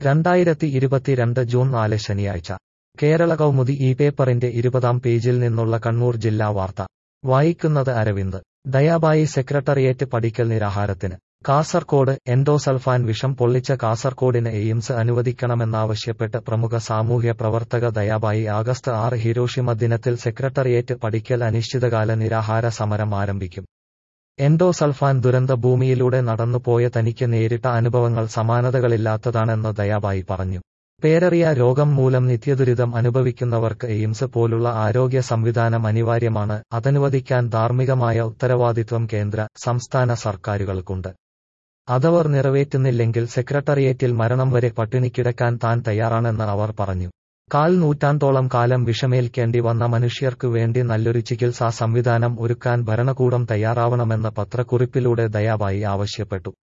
രണ്ടായിരത്തി ഇരുപത്തിരണ്ട് ജൂൺ നാല് ശനിയാഴ്ച കേരള കൗമുദി ഈ പേപ്പറിന്റെ ഇരുപതാം പേജിൽ നിന്നുള്ള കണ്ണൂർ ജില്ലാ വാർത്ത വായിക്കുന്നത് അരവിന്ദ് ദയാബായി സെക്രട്ടറിയേറ്റ് പഠിക്കൽ നിരാഹാരത്തിന് കാസർകോട് എൻഡോസൾഫാൻ വിഷം പൊള്ളിച്ച കാസർകോടിന് എയിംസ് അനുവദിക്കണമെന്നാവശ്യപ്പെട്ട് പ്രമുഖ സാമൂഹ്യ പ്രവർത്തക ദയാബായി ആഗസ്റ്റ് ആറ് ഹിരോഷിമ ദിനത്തിൽ സെക്രട്ടറിയേറ്റ് പഠിക്കൽ അനിശ്ചിതകാല നിരാഹാര സമരം ആരംഭിക്കും എൻഡോസൾഫാൻ ദുരന്ത ഭൂമിയിലൂടെ നടന്നുപോയ തനിക്ക് നേരിട്ട അനുഭവങ്ങൾ സമാനതകളില്ലാത്തതാണെന്ന് ദയാബായി പറഞ്ഞു പേരറിയ രോഗം മൂലം നിത്യദുരിതം അനുഭവിക്കുന്നവർക്ക് എയിംസ് പോലുള്ള ആരോഗ്യ സംവിധാനം അനിവാര്യമാണ് അതനുവദിക്കാൻ ധാർമ്മികമായ ഉത്തരവാദിത്വം കേന്ദ്ര സംസ്ഥാന സർക്കാരുകൾക്കുണ്ട് അതവർ നിറവേറ്റുന്നില്ലെങ്കിൽ സെക്രട്ടറിയേറ്റിൽ മരണം വരെ പട്ടിണിക്കിടക്കാൻ താൻ തയ്യാറാണെന്ന് അവർ പറഞ്ഞു കാൽ നൂറ്റാണ്ടോളം കാലം വിഷമേൽക്കേണ്ടി വന്ന മനുഷ്യർക്കു വേണ്ടി നല്ലൊരു ചികിത്സാ സംവിധാനം ഒരുക്കാൻ ഭരണകൂടം തയ്യാറാവണമെന്ന് പത്രക്കുറിപ്പിലൂടെ ദയാബായി ആവശ്യപ്പെട്ടു